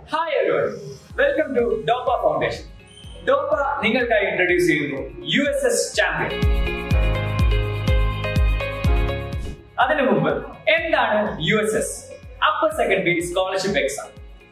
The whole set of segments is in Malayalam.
hi everyone welcome to Doppa foundation Doppa നിങ്ങൾക്കായി ഇൻട്രൊഡ്യൂസ് ചെയ്യുന്നു യു എസ് എസ് ചാമ്പ്യൻ അതിനു മുമ്പ് എന്താണ് U S S upper secondary scholarship exam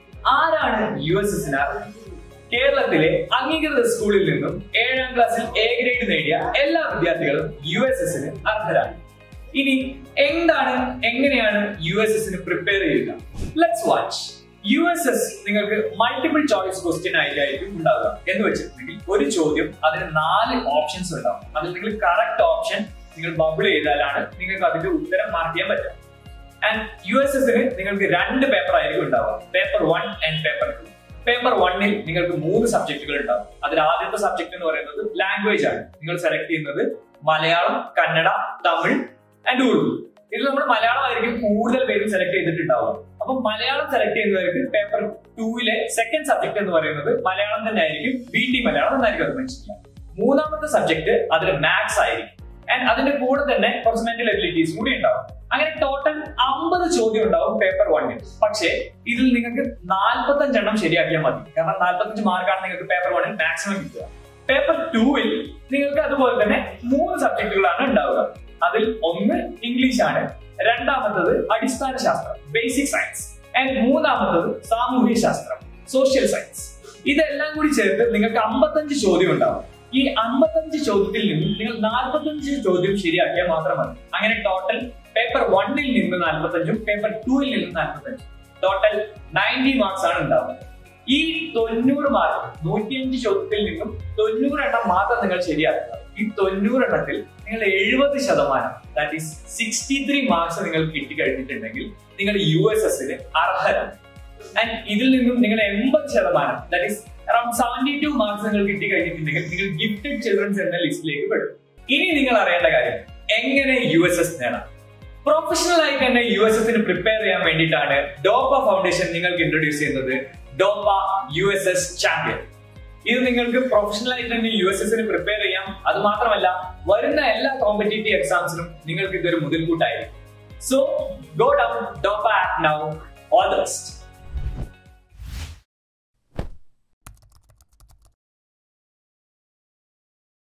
ആരാണ് യു എസ് എസിനാർ കേരളത്തിലെ അംഗീകൃത സ്കൂളിൽ നിന്നും ഏഴാം ക്ലാസ്സിൽ എ ഗ്രേഡ് നേടിയ എല്ലാ വിദ്യാർത്ഥികളും യു എസ് എസിന് അർഹരാണ് ഇനി എന്താണ് എങ്ങനെയാണ് യു എസ് എസിന് പ്രിപ്പയർ ചെയ്യുക let's watch U S S നിങ്ങൾക്ക് മൾട്ടിപ്പിൾ ചോയ്സ് ക്വസ്റ്റ്യൻ ആയിട്ടായിരിക്കും ഉണ്ടാവുക എന്ന് വെച്ചിട്ടുണ്ടെങ്കിൽ ഒരു ചോദ്യം അതിന് നാല് ഓപ്ഷൻസ് ഉണ്ടാവും അതിൽ നിങ്ങൾ കറക്റ്റ് ഓപ്ഷൻ നിങ്ങൾ ബബിൾ ചെയ്താലാണ് നിങ്ങൾക്ക് അതിന്റെ ഉത്തരം മാർക്ക് ചെയ്യാൻ പറ്റുക ആൻഡ് യു എസ് എസിന് നിങ്ങൾക്ക് രണ്ട് പേപ്പർ ആയിരിക്കും ഉണ്ടാവുക paper one and paper two paper വണ്ണിൽ നിങ്ങൾക്ക് മൂന്ന് സബ്ജക്റ്റുകൾ ഉണ്ടാവും അതിൽ ആദ്യത്തെ സബ്ജക്ട് എന്ന് പറയുന്നത് ലാംഗ്വേജ് ആണ് നിങ്ങൾ സെലക്ട് ചെയ്യുന്നത് മലയാളം കന്നഡ തമിഴ് ആൻഡ് ഉറുദു ഇതിൽ നമ്മൾ മലയാളം ആയിരിക്കും കൂടുതൽ പേരും സെലക്ട് ചെയ്തിട്ടുണ്ടാവുക അപ്പൊ മലയാളം സെലക്ട് ചെയ്യുന്നവർക്ക് പേപ്പർ ടൂവിലെ സെക്കൻഡ് സബ്ജക്ട് എന്ന് പറയുന്നത് മലയാളം തന്നെ ആയിരിക്കും ബി ടി മലയാളം എന്നായിരിക്കും അത് മെൻഷൻ ചെയ്യുക മൂന്നാമത്തെ സബ്ജക്ട് അതിൽ മാത്സ് ആയിരിക്കും ആൻഡ് അതിന്റെ കൂടെ തന്നെ കുറച്ച് മെന്റൽ എബിലിറ്റീസ് കൂടി ഉണ്ടാവും അങ്ങനെ ടോട്ടൽ അമ്പത് ചോദ്യം ഉണ്ടാവും പേപ്പർ വണ്ണിൽ പക്ഷേ ഇതിൽ നിങ്ങൾക്ക് നാൽപ്പത്തഞ്ചെണ്ണം ശരിയാക്കിയാൽ മതി കാരണം നാൽപ്പത്തഞ്ച് മാർക്കാണ് നിങ്ങൾക്ക് പേപ്പർ വണ്ണിൽ മാക്സിമം കിട്ടുക പേപ്പർ ടൂവിൽ നിങ്ങൾക്ക് അതുപോലെ തന്നെ മൂന്ന് സബ്ജക്റ്റുകളാണ് ഉണ്ടാവുക അതിൽ ഒന്ന് ഇംഗ്ലീഷ് ആണ് രണ്ടാമത്തത് അടിസ്ഥാന ശാസ്ത്രം ബേസിക് സയൻസ് ആൻഡ് മൂന്നാമത്തത് സാമൂഹ്യ ശാസ്ത്രം സോഷ്യൽ സയൻസ് ഇതെല്ലാം കൂടി ചേർത്ത് നിങ്ങൾക്ക് അമ്പത്തഞ്ച് ചോദ്യം ഉണ്ടാവും ഈ അമ്പത്തഞ്ച് ചോദ്യത്തിൽ നിന്നും നിങ്ങൾ നാൽപ്പത്തഞ്ച് ചോദ്യം ശരിയാക്കിയാൽ മാത്രം മതി അങ്ങനെ ടോട്ടൽ പേപ്പർ വണ്ണിൽ നിന്ന് നാൽപ്പത്തഞ്ചും പേപ്പർ ടൂവിൽ നിന്ന് നാൽപ്പത്തഞ്ചും ടോട്ടൽ നയൻറ്റി മാർക്സ് ആണ് ഉണ്ടാവുക ഈ തൊണ്ണൂറ് മാർക്ക് നൂറ്റിയഞ്ച് ചോദ്യത്തിൽ നിന്നും തൊണ്ണൂറ് എണ്ണം മാത്രം നിങ്ങൾ ശരിയാക്കുക ഈ തൊണ്ണൂറ് എണ്ണത്തിൽ നിങ്ങൾ എഴുപത് ശതമാനം that is sixty three marks നിങ്ങൾ കിട്ടിക്കഴിഞ്ഞിട്ടുണ്ടെങ്കിൽ നിങ്ങൾ യു എസ് എസിന് അർഹരാണ് ആൻഡ് ഇതിൽ നിന്നും നിങ്ങൾ എൺപത് ശതമാനം that is around seventy two marks നിങ്ങൾ കിട്ടിക്കഴിഞ്ഞിട്ടുണ്ടെങ്കിൽ നിങ്ങൾ ഗിഫ്റ്റഡ് ചിൽഡ്രൻസ് എന്ന ലിസ്റ്റിലേക്ക് പെടും ഇനി നിങ്ങൾ അറിയേണ്ട കാര്യം എങ്ങനെ യു എസ് എസ് നേടാം പ്രൊഫഷണൽ ആയി തന്നെ യു എസ് എസിന് പ്രിപ്പയർ ചെയ്യാൻ വേണ്ടിയിട്ടാണ് ഡോപ്പ ഫൗണ്ടേഷൻ നിങ്ങൾക്ക് ഇൻട്രൊഡ്യൂസ് ചെയ്യുന്നത് Doppa U S S champion ഇത് നിങ്ങൾക്ക് പ്രൊഫഷണൽ ആയിട്ട് തന്നെ യു എസ് എസിന് പ്രിപ്പയർ ചെയ്യാം അത് മാത്രമല്ല വരുന്ന എല്ലാ കോമ്പറ്റേറ്റീവ് എക്സാംസിനും നിങ്ങൾക്ക് ഇതൊരു മുതൽക്കൂട്ടായിരിക്കും so go down Doppa app now all the best